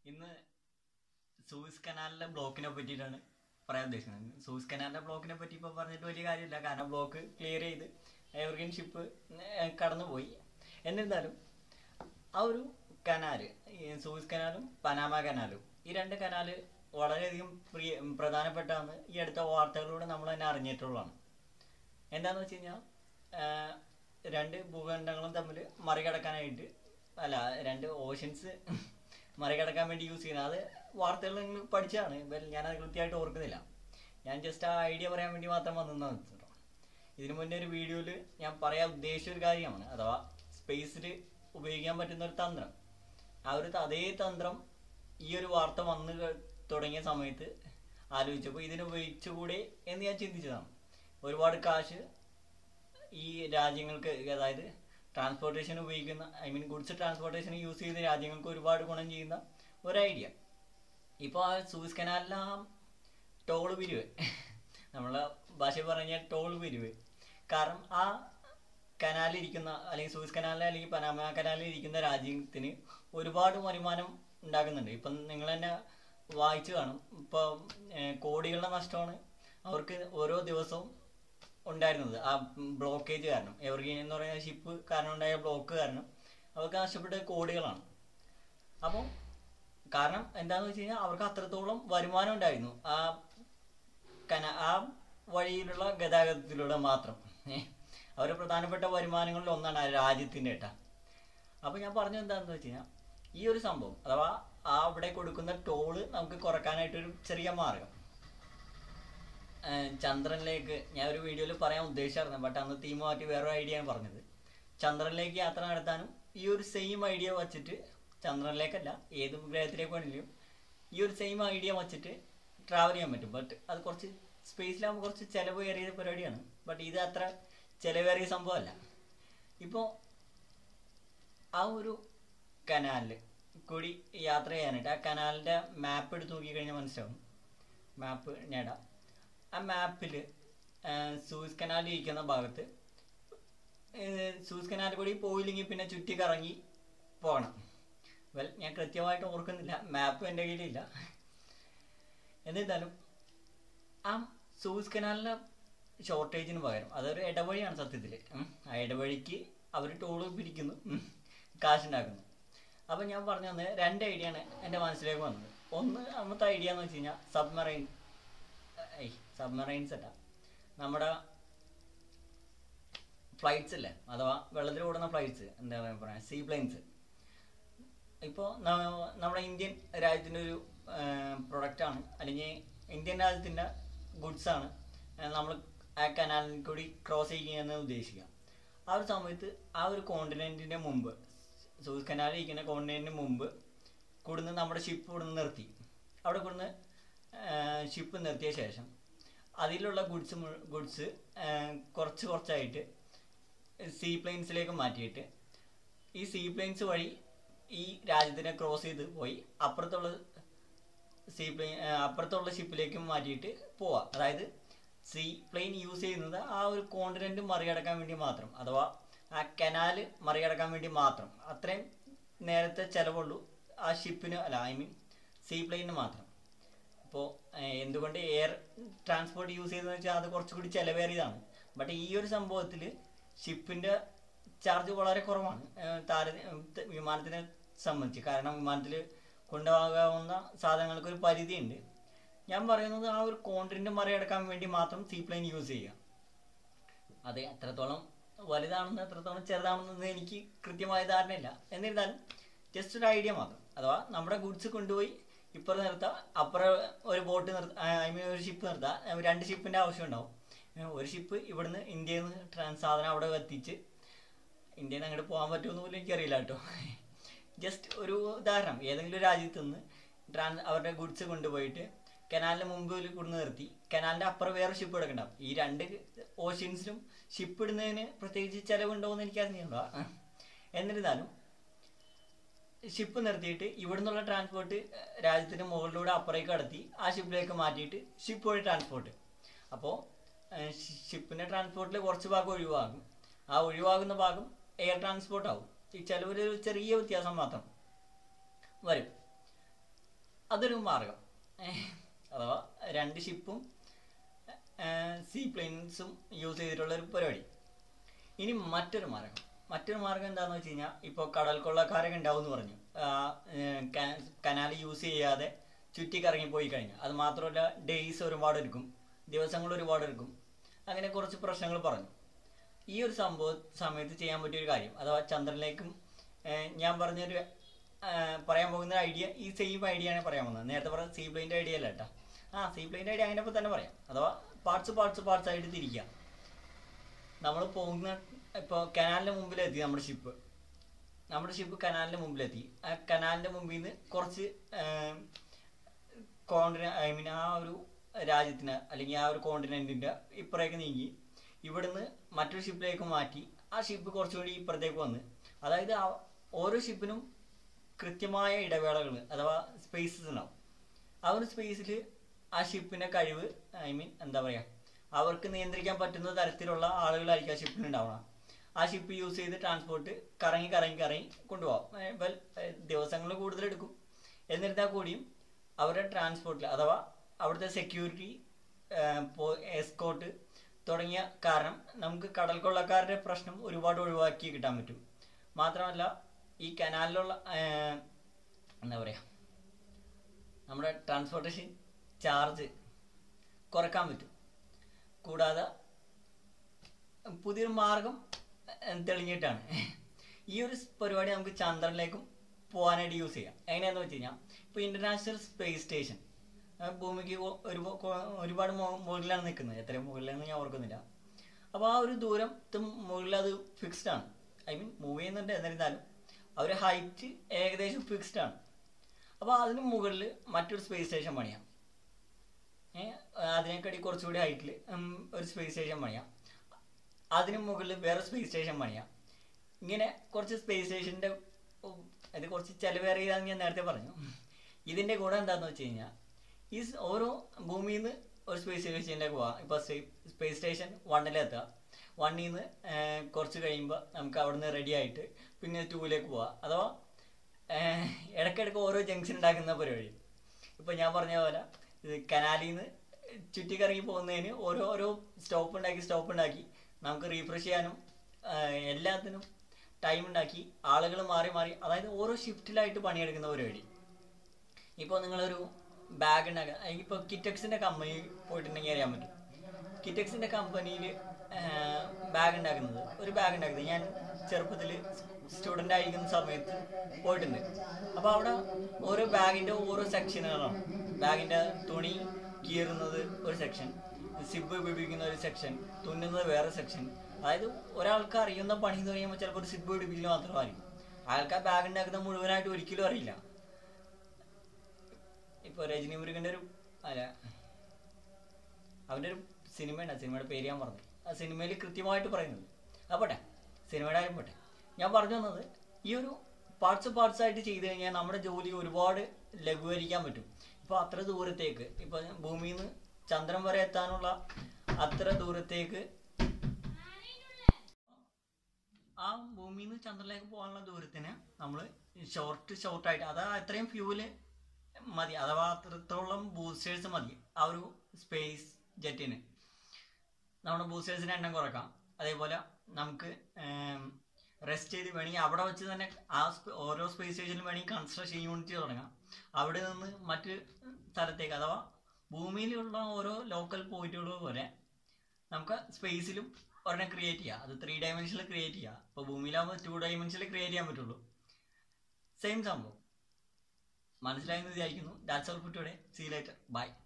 ഇന്ന് സൂയിസ് കനാലിലെ ബ്ലോക്കിനെ പറ്റിയിട്ടാണ് പറയാൻ ഉദ്ദേശിക്കുന്നത് സൂയിസ് കനാലിന്റെ ബ്ലോക്കിനെ പറ്റി ഇപ്പോൾ പറഞ്ഞിട്ട് വലിയ കാര്യമില്ല കാരണം ബ്ലോക്ക് ക്ലിയർ ചെയ്ത് എവർഗ്രീൻ ഷിപ്പ് കടന്നുപോയി എന്നിരുന്നാലും ആ ഒരു കനാല് ഈ സൂയിസ് കനാലും പനാമ കനാലും ഈ രണ്ട് കനാല് വളരെയധികം പ്രിയ പ്രധാനപ്പെട്ടാണ് ഈ അടുത്ത വാർത്തകളിലൂടെ നമ്മൾ തന്നെ അറിഞ്ഞിട്ടുള്ളതാണ് എന്താന്ന് വെച്ച് കഴിഞ്ഞാൽ രണ്ട് ഭൂഖണ്ഡങ്ങളും തമ്മിൽ മറികടക്കാനായിട്ട് അല്ല രണ്ട് ഓഷ്യൻസ് മറികടക്കാൻ വേണ്ടി യൂസ് ചെയ്യുന്നത് അത് വാർത്തകൾ നിങ്ങൾ പഠിച്ചതാണ് വെൽ ഞാനത് കൃത്യമായിട്ട് ഓർക്കുന്നില്ല ഞാൻ ജസ്റ്റ് ആ ഐഡിയ പറയാൻ വേണ്ടി മാത്രം വന്നതെന്ന് വെച്ചിട്ടോ ഇതിനു മുന്നേ ഒരു വീഡിയോയിൽ ഞാൻ പറയാൻ ഉദ്ദേശിച്ച ഒരു കാര്യമാണ് അഥവാ സ്പേസിൽ ഉപയോഗിക്കാൻ പറ്റുന്ന ഒരു തന്ത്രം ആ ഒരു ത- അതേ തന്ത്രം ഈ ഒരു വാർത്ത വന്ന് ക- തുടങ്ങിയ സമയത്ത് ആലോചിച്ചപ്പോൾ ഇതിന് ഉപയോഗിച്ചുകൂടെ എന്ന് ഞാൻ ചിന്തിച്ചതാണ് ഒരുപാട് കാശ് ഈ രാജ്യങ്ങൾക്ക് അതായത് ട്രാൻസ്പോർട്ടേഷൻ ഉപയോഗിക്കുന്ന I mean goods transportation use ചെയ്ത രാജ്യങ്ങൾക്ക് ഒരുപാട് ഗുണം ചെയ്യുന്ന ഒരു ഐഡിയ ഇപ്പോൾ ആ സൂസ് കനാലിലെ ആ ടോൾ പിരിവ് നമ്മളെ ഭാഷ പറഞ്ഞാൽ ടോൾ പിരിവ് കാരണം ആ കനാലിൽ ഇരിക്കുന്ന അല്ലെങ്കിൽ സൂസ് കനാലിൽ അല്ലെങ്കിൽ പനാമ കനാലിൽ ഇരിക്കുന്ന രാജ്യത്തിന് ഒരുപാട് വരുമാനം ഉണ്ടാക്കുന്നുണ്ട് ഇപ്പം നിങ്ങൾ തന്നെ വായിച്ചു കാണും ഇപ്പോൾ കോടികളുടെ നഷ്ടമാണ് അവർക്ക് ഓരോ ദിവസവും ഉണ്ടായിരുന്നത് ആ ബ്ലോക്കേജ് കാരണം എവർഗീൻ എന്ന് പറയുന്ന ഷിപ്പ് കാരണം ഉണ്ടായ ബ്ലോക്ക് കാരണം അവർക്ക് നഷ്ടപ്പെട്ട കോടികളാണ് അപ്പം കാരണം എന്താണെന്ന് വെച്ച് കഴിഞ്ഞാൽ അവർക്ക് അത്രത്തോളം വരുമാനം ഉണ്ടായിരുന്നു ആ കന ആ വഴിയിലുള്ള ഗതാഗതത്തിലൂടെ മാത്രം ഏഹ് അവരുടെ പ്രധാനപ്പെട്ട വരുമാനങ്ങളിൽ ഒന്നാണ് ആ രാജ്യത്തിൻ്റെ ഏട്ടാ അപ്പോൾ ഞാൻ പറഞ്ഞത് എന്താണെന്ന് വെച്ച് കഴിഞ്ഞാൽ ഈ ഒരു സംഭവം അഥവാ ആ അവിടെ കൊടുക്കുന്ന ടോള് നമുക്ക് കുറക്കാനായിട്ടൊരു ചെറിയ മാർഗം ഏഹ് ചന്ദ്രനിലേക്ക് ഞാൻ ഒരു വീഡിയോയിൽ പറയാൻ ഉദ്ദേശിച്ചായിരുന്നു ബട്ട് അന്ന് തീം മാറ്റി വേറെ ഐഡിയ ആണ് പറഞ്ഞത് ചന്ദ്രനിലേക്ക് യാത്ര നടത്താനും ഈ ഒരു സെയിം ഐഡിയ വച്ചിട്ട് ചന്ദ്രനിലേക്കല്ല ഏത് ഗ്രഹത്തിലേക്ക് വേണമെങ്കിലും ഈ ഒരു സെയിം ഐഡിയ വച്ചിട്ട് ട്രാവൽ ചെയ്യാൻ പറ്റും ബട്ട് അത് കുറച്ച് സ്പേസിലാകുമ്പോൾ കുറച്ച് ചിലവേറിയ പരിപാടിയാണ് ബട്ട് ഇത് അത്ര ചിലവേറിയ സംഭവമല്ല ഇപ്പോൾ ആ ഒരു കനാലിൽ കൂടി യാത്ര ചെയ്യാനായിട്ട് ആ കനാലിൻ്റെ മാപ്പ് എടുത്ത് നോക്കിക്കഴിഞ്ഞാൽ മനസ്സിലാവും മാപ്പ് നേടാം ആ മാപ്പിൽ സൂസ് കനാൽ ഇരിക്കുന്ന ഭാഗത്ത് ഏഹ് സൂസ് കനാൽ കൂടി പോയില്ലെങ്കിൽ പിന്നെ ചുറ്റി കറങ്ങി പോകണം വെൽ ഞാൻ കൃത്യമായിട്ട് ഓർക്കുന്നില്ല മാപ്പ് എൻ്റെ കയ്യിലില്ല എന്നിരുന്നാലും ആ സൂസ് കനാലിലെ ഷോർട്ടേജിന് പകരം അതൊരു ഇടവഴിയാണ് സത്യത്തിൽ ആ ഇടവഴിക്ക് അവർ ടോള് പിരിക്കുന്നു ഉം, കാശുണ്ടാക്കുന്നു അപ്പം ഞാൻ പറഞ്ഞു തന്നെ രണ്ട് ഐഡിയ ആണ് എൻ്റെ മനസ്സിലേക്ക് വന്നത് ഒന്ന് അന്നത്തെ ഐഡിയ എന്ന് വെച്ച് കഴിഞ്ഞാൽ സബ്മറൈൻ ഐ സബ്മറൈൻസ് അല്ല നമ്മുടെ ഫ്ലൈറ്റ്സ് അല്ലേ അഥവാ വെള്ളത്തിൽ ഓടുന്ന ഫ്ലൈറ്റ്സ് എന്താ പറയുക സീ പ്ലെയിൻസ് ഇപ്പോൾ നമ്മുടെ ഇന്ത്യൻ രാജ്യത്തിൻ്റെ ഒരു പ്രൊഡക്റ്റാണ് അല്ലെങ്കിൽ ഇന്ത്യൻ രാജ്യത്തിൻ്റെ ഗുഡ്സാണ് നമ്മൾ ആ കനാലിൽ കൂടി ക്രോസ് ചെയ്യുകയെന്ന് ഉദ്ദേശിക്കുക ആ ഒരു സമയത്ത് ആ ഒരു കോണ്ടിനെൻറ്റിൻ്റെ മുമ്പ് സൂസ് കനാലിൽ ഇരിക്കുന്ന കോണ്ടിനെൻറ്റിന് മുമ്പ് കൂടുന്ന് നമ്മുടെ ഷിപ്പ് ഇവിടുന്ന് നിർത്തി അവിടെ കൂടുന്ന് ഷിപ്പ് നിർത്തിയ ശേഷം അതിലുള്ള ഗുഡ്സ് ഗുഡ്സ് കുറച്ച് കുറച്ചായിട്ട് സീ പ്ലെയിൻസിലേക്ക് മാറ്റിയിട്ട് ഈ സീ പ്ലെയിൻസ് വഴി ഈ രാജ്യത്തിനെ ക്രോസ് ചെയ്ത് പോയി അപ്പുറത്തുള്ള സീ പ്ലെയിൻ അപ്പുറത്തുള്ള ഷിപ്പിലേക്കും മാറ്റിയിട്ട് പോവാം അതായത് സീ പ്ലെയിൻ യൂസ് ചെയ്യുന്നത് ആ ഒരു കോണ്ടിനെന്റ് മറികടക്കാൻ വേണ്ടി മാത്രം അഥവാ ആ കനാല് മറികടക്കാൻ വേണ്ടി മാത്രം അത്രയും നേരത്തെ ചിലവുള്ളൂ ആ ഷിപ്പിന് അല്ല ഐ മീൻ സീ പ്ലെയിന് മാത്രം അപ്പോൾ എന്തുകൊണ്ട് എയർ ട്രാൻസ്പോർട്ട് യൂസ് ചെയ്തതെന്ന് വെച്ചാൽ അത് കുറച്ചുകൂടി ചിലവേറിയതാണ് ബട്ട് ഈ ഒരു സംഭവത്തിൽ ഷിപ്പിൻ്റെ ചാർജ് വളരെ കുറവാണ് ഏഹ് താര- ത- വിമാനത്തിനെ സംബന്ധിച്ച് കാരണം വിമാനത്തിൽ കൊണ്ടുപോകാവുന്ന സാധനങ്ങൾക്ക് ഒരു പരിധിയുണ്ട് ഞാൻ പറയുന്നത് ആ ഒരു കോണ്ടിനെന്റ് മറികടക്കാൻ വേണ്ടി മാത്രം സീ പ്ലെയിൻ യൂസ് ചെയ്യുക അത് എത്രത്തോളം വലുതാണെന്ന് എത്രത്തോളം ചെറുതാണെന്ന് എനിക്ക് കൃത്യമായ ധാരണയില്ല എന്നിരുന്നാലും ജസ്റ്റ് ഒരു ഐഡിയ മാത്രം അഥവാ നമ്മുടെ ഗുഡ്സ് കൊണ്ടുപോയി ഇപ്പുറം നിർത്താം അപ്പുറം ഒരു ബോട്ട് നിർത്താം ഐ മീൻ ഒരു ഷിപ്പ് നിർത്താം ഏർ രണ്ട് ഷിപ്പിൻ്റെ ആവശ്യം ഉണ്ടാവും ഏർ ഒരു ഷിപ്പ് ഇവിടുന്ന് ഇന്ത്യയിൽ നിന്ന് ട്രാൻസ് സാധനം അവിടെ എത്തിച്ച് ഇന്ത്യയിൽ നിന്ന് അങ്ങോട്ട് പോകാൻ പറ്റുമെന്ന് പോലും എനിക്കറിയില്ല കേട്ടോ ജസ്റ്റ് ഒരു ഉദാഹരണം ഏതെങ്കിലും ഒരു രാജ്യത്ത് നിന്ന് ട്രാൻസ് അവരുടെ ഗുഡ്സ് കൊണ്ടുപോയിട്ട് കനാലിന് മുമ്പിൽ കൊണ്ട് നിർത്തി കനാലിൻ്റെ അപ്പുറം വേറെ ഷിപ്പ് എടുക്കണ്ടാവും ഈ രണ്ട് ഓഷ്യൻസിലും ഷിപ്പ് ഇടുന്നതിന് പ്രത്യേകിച്ച് ചിലവുണ്ടോ എന്ന് എനിക്ക് അറിഞ്ഞിട്ടുണ്ടോ എന്നിരുന്നാലും ഷിപ്പ് നിർത്തിയിട്ട് ഇവിടുന്നുള്ള ട്രാൻസ്പോർട്ട് രാജ്യത്തിന് മുകളിലൂടെ അപ്പുറേക്ക് കടത്തി ആ ഷിപ്പിലേക്ക് മാറ്റിയിട്ട് ഷിപ്പ് വഴി ട്രാൻസ്പോർട്ട് അപ്പോൾ ഷിപ്പിൻ്റെ ട്രാൻസ്പോർട്ടിൽ കുറച്ച് ഭാഗം ഒഴിവാകും ആ ഒഴിവാകുന്ന ഭാഗം എയർ ട്രാൻസ്പോർട്ട് ആവും ഈ ചിലവിൽ ഒരു ചെറിയ വ്യത്യാസം മാത്രം വരും അതൊരു മാർഗം ഏഹ്, അഥവാ രണ്ട് ഷിപ്പും സീ പ്ലെയിൻസും യൂസ് ചെയ്തിട്ടുള്ള ഒരു പരിപാടി ഇനി മറ്റൊരു മാർഗം മറ്റൊരു മാർഗം എന്താണെന്ന് വെച്ച് കഴിഞ്ഞാൽ ഇപ്പോൾ കടൽ കൊള്ളക്കാരൊക്കെ ഉണ്ടാവും എന്ന് പറഞ്ഞു കനാൽ യൂസ് ചെയ്യാതെ ചുറ്റിക്കറങ്ങി പോയി കഴിഞ്ഞാൽ അത് മാത്രമല്ല ഡേയ്സ് ഒരുപാട് എടുക്കും ദിവസങ്ങൾ ഒരുപാട് എടുക്കും അങ്ങനെ കുറച്ച് പ്രശ്നങ്ങൾ പറഞ്ഞു ഈ ഒരു സംഭവ സമയത്ത് ചെയ്യാൻ പറ്റിയ ഒരു കാര്യം അഥവാ ചന്ദ്രനിലേക്കും ഏഹ്, ഞാൻ പറഞ്ഞൊരു ഏഹ്, പറയാൻ പോകുന്ന ഐഡിയ ഈ സെയിം ഐഡിയ ആണ് പറയാൻ പോകുന്നത് നേരത്തെ പറഞ്ഞ സീ പ്ലെയിൻ്റെ ഐഡിയ അല്ല കേട്ടോ ആ സീ പ്ലെയിൻ്റെ ഐഡിയ അങ്ങനെ തന്നെ പറയാം അഥവാ പാർട്സ് പാർട്സ് പാർട്സ് ആയിട്ട് തിരിക്കുക നമ്മൾ പോകുന്ന ഇപ്പോൾ കനാലിൻ്റെ മുമ്പിലെത്തി നമ്മുടെ ഷിപ്പ് നമ്മുടെ ഷിപ്പ് കനാലിൻ്റെ മുമ്പിലെത്തി ആ കനാലിൻ്റെ മുമ്പിൽ നിന്ന് കുറച്ച് കോണ്ടിന ഐ മീൻ ആ ഒരു രാജ്യത്തിന് അല്ലെങ്കിൽ ആ ഒരു കോണ്ടിനെൻറ്റിൻ്റെ ഇപ്പുറത്തേക്ക് നീങ്ങി ഇവിടുന്ന് മറ്റൊരു ഷിപ്പിലേക്ക് മാറ്റി ആ ഷിപ്പ് കുറച്ചുകൂടി ഇപ്പുറത്തേക്ക് വന്ന് അതായത് ആ ഓരോ ഷിപ്പിനും കൃത്യമായ ഇടവേളകൾ അഥവാ സ്പേസസ് ഉണ്ടാവും ആ ഒരു സ്പേസിൽ ആ ഷിപ്പിൻ്റെ കഴിവ് ഐ മീൻ എന്താ പറയുക അവർക്ക് നിയന്ത്രിക്കാൻ പറ്റുന്ന തരത്തിലുള്ള ആളുകളായിരിക്കും ആ ഷിപ്പിൽ ഉണ്ടാവണം ആ ഷിപ്പ് യൂസ് ചെയ്ത് ട്രാൻസ്പോർട്ട് കറങ്ങി കറങ്ങി കറങ്ങി കൊണ്ടുപോകാം വെൽ ദിവസങ്ങൾ കൂടുതൽ എടുക്കും എന്നിരുന്നാൽ കൂടിയും അവരുടെ ട്രാൻസ്പോർട്ടിൽ അഥവാ അവിടുത്തെ സെക്യൂരിറ്റി എസ്കോട്ട് തുടങ്ങിയ കാരണം നമുക്ക് കടൽ കൊള്ളക്കാരുടെ പ്രശ്നം ഒരുപാട് ഒഴിവാക്കി കിട്ടാൻ പറ്റും മാത്രമല്ല ഈ കനാലിലുള്ള ഏഹ്, എന്താ പറയുക നമ്മുടെ ട്രാൻസ്പോർട്ടേഷൻ ചാർജ് കുറക്കാൻ പറ്റും കൂടാതെ പുതിയൊരു മാർഗം ഏഹ്, തെളിഞ്ഞിട്ടാണ് ഈ ഒരു സ് പരിപാടി നമുക്ക് ചന്ദ്രനിലേക്കും പോകാനായിട്ട് യൂസ് ചെയ്യാം എങ്ങനെയാന്ന് വെച്ച് കഴിഞ്ഞാൽ ഇപ്പോൾ ഇൻ്റർനാഷണൽ സ്പേസ് സ്റ്റേഷൻ ഭൂമിക്ക് കൊ- ഒരു കൊ- ഒരുപാട് മു- മുകളിലാണ് നിൽക്കുന്നത് എത്രയും മുകളിലാണെന്ന് ഞാൻ ഓർക്കുന്നില്ല അപ്പോൾ ആ ഒരു ദൂരം മുകളിൽ അത് ഫിക്സ്ഡ് ആണ് ഐ മീൻ മൂവ് ചെയ്യുന്നുണ്ട് എന്നിരുന്നാലും ആ ഒരു ഹൈറ്റ് ഏകദേശം ഫിക്സ്ഡ് ആണ് അപ്പോൾ അതിന് മുകളിൽ മറ്റൊരു സ്പേസ് സ്റ്റേഷൻ പണിയാം ഏഹ് അതിനേക്കാട്ടി കുറച്ചുകൂടി ഹൈറ്റിൽ ഒരു സ്പേസ് സ്റ്റേഷൻ പണിയാം അതിന് മുകളിൽ വേറെ സ്പേസ് സ്റ്റേഷൻ പണിയാം ഇങ്ങനെ കുറച്ച് സ്പേസ് സ്റ്റേഷൻ്റെ ഇത് കുറച്ച് ചിലവേറിയതാണെന്ന് ഞാൻ നേരത്തെ പറഞ്ഞു ഇതിൻ്റെ കൂടെ എന്താണെന്ന് വെച്ച് കഴിഞ്ഞാൽ ഈ സ് ഓരോ ഭൂമിയിൽ നിന്ന് ഒരു സ്പേസ് സ്റ്റേഷനിലേക്ക് പോവാം ഇപ്പോൾ സ്പേസ് സ്റ്റേഷൻ വണ്ണിലെത്തുക വണ്ണിൽ നിന്ന് കുറച്ച് കഴിയുമ്പോൾ നമുക്ക് അവിടെ നിന്ന് റെഡി ആയിട്ട് പിന്നെ ടൂവിലേക്ക് പോവാം അഥവാ ഏഹ്, ഇടയ്ക്കിടയ്ക്ക് ഓരോ ജംഗ്ഷൻ ഉണ്ടാക്കുന്ന പരിപാടി ഇപ്പോൾ ഞാൻ പറഞ്ഞ പോലെ ഇത് കനാലിൽ നിന്ന് ചുറ്റിക്കറങ്ങി പോകുന്നതിന് ഓരോ ഓരോ സ്റ്റോപ്പ് ഉണ്ടാക്കി സ്റ്റോപ്പ് ഉണ്ടാക്കി നമുക്ക് റീഫ്രഷ് ചെയ്യാനും ആഹ്, എല്ലാത്തിനും ടൈം ഉണ്ടാക്കി ആളുകൾ മാറി മാറി അതായത് ഓരോ ഷിഫ്റ്റിലായിട്ട് പണിയെടുക്കുന്ന പരിപാടി ഇപ്പോൾ നിങ്ങളൊരു ബാഗ് ഉണ്ടാക്കുക ഇപ്പോൾ കിറ്റക്സിൻ്റെ കമ്പനി പോയിട്ടുണ്ടെങ്കിൽ അറിയാൻ പറ്റും കിറ്റക്സിൻ്റെ കമ്പനിയിൽ ബാഗ് ഉണ്ടാക്കുന്നത് ഒരു ബാഗ് ഉണ്ടാക്കുന്നത് ഞാൻ ചെറുപ്പത്തിൽ സ്റ്റുഡൻ്റ് ആയിരിക്കുന്ന സമയത്ത് പോയിട്ടുണ്ട് അപ്പോൾ അവിടെ ഓരോ ബാഗിൻ്റെ ഓരോ സെക്ഷനുകളാണ് ബാഗിൻ്റെ തുണി കീറുന്നത് ഒരു സെക്ഷൻ സിബ് പിടിപ്പിക്കുന്ന ഒരു സെക്ഷൻ തുന്നുന്നത് വേറെ സെക്ഷൻ അതായത് ഒരാൾക്ക് അറിയുന്ന പണി എന്ന് പറയുമ്പോൾ ചിലപ്പോൾ ഒരു സിബ് പിടിപ്പിക്കൽ മാത്രമായിരിക്കും ആൾക്കാർ ബാഗ് ഉണ്ടാക്കുന്ന മുഴുവനായിട്ട് ഒരിക്കലും അറിയില്ല ഇപ്പോൾ രജനി മുരുകൻ്റെ ഒരു അല്ല അവൻ്റെ ഒരു സിനിമയുണ്ട് ആ സിനിമയുടെ പേര് ഞാൻ പറഞ്ഞു ആ സിനിമയിൽ കൃത്യമായിട്ട് പറയുന്നത് ആ പോട്ടെ സിനിമയുടെ കാര്യം പോട്ടെ ഞാൻ പറഞ്ഞു വന്നത് ഈ ഒരു പാർട്സ് പാർട്സ് ആയിട്ട് ചെയ്ത് കഴിഞ്ഞാൽ നമ്മുടെ ജോലി ഒരുപാട് ലഘൂകരിക്കാൻ പറ്റും ഇപ്പോൾ അത്ര ദൂരത്തേക്ക് ഇപ്പോൾ ഭൂമിയിൽ നിന്ന് ചന്ദ്രൻ വരെ എത്താനുള്ള അത്ര ദൂരത്തേക്ക് ആ ഭൂമിയിൽ നിന്ന് ചന്ദ്രനിലേക്ക് പോകാനുള്ള ദൂരത്തിന് നമ്മൾ ഷോർട്ട് ഷോർട്ടായിട്ട് അതാ അത്രയും ഫ്യൂല് മതി അഥവാ അത്രത്തോളം ബൂസ്റ്റേഴ്സ് മതി ആ ഒരു സ്പേസ് ജെറ്റിന് നമ്മുടെ ബൂസ്റ്റേഴ്സിൻ്റെ എണ്ണം കുറക്കാം അതേപോലെ നമുക്ക് റെസ്റ്റ് ചെയ്ത് വേണമെങ്കിൽ അവിടെ വെച്ച് തന്നെ ആ സ്പ- ഓരോ സ്പേസ് സ്റ്റേഷനിലും വേണമെങ്കിൽ കൺസ്ട്രക്ഷൻ യൂണിറ്റ് തുടങ്ങാം അവിടെ നിന്ന് മറ്റ് സ്ഥലത്തേക്ക് അഥവാ ഭൂമിയിലുള്ള ഓരോ ലോക്കൽ പോയിന്റുകൾ പോലെ നമുക്ക് സ്പേസിലും ഒരെണ്ണം ക്രിയേറ്റ് ചെയ്യാം അത് ത്രീ ഡയമെൻഷനിൽ ക്രിയേറ്റ് ചെയ്യാം ഇപ്പോൾ ഭൂമിയിലാകുമ്പോൾ ടു ഡയമെൻഷനിൽ ക്രിയേറ്റ് ചെയ്യാൻ പറ്റുള്ളൂ സെയിം സംഭവം മനസ്സിലായെന്ന് വിചാരിക്കുന്നു that's all for today see later by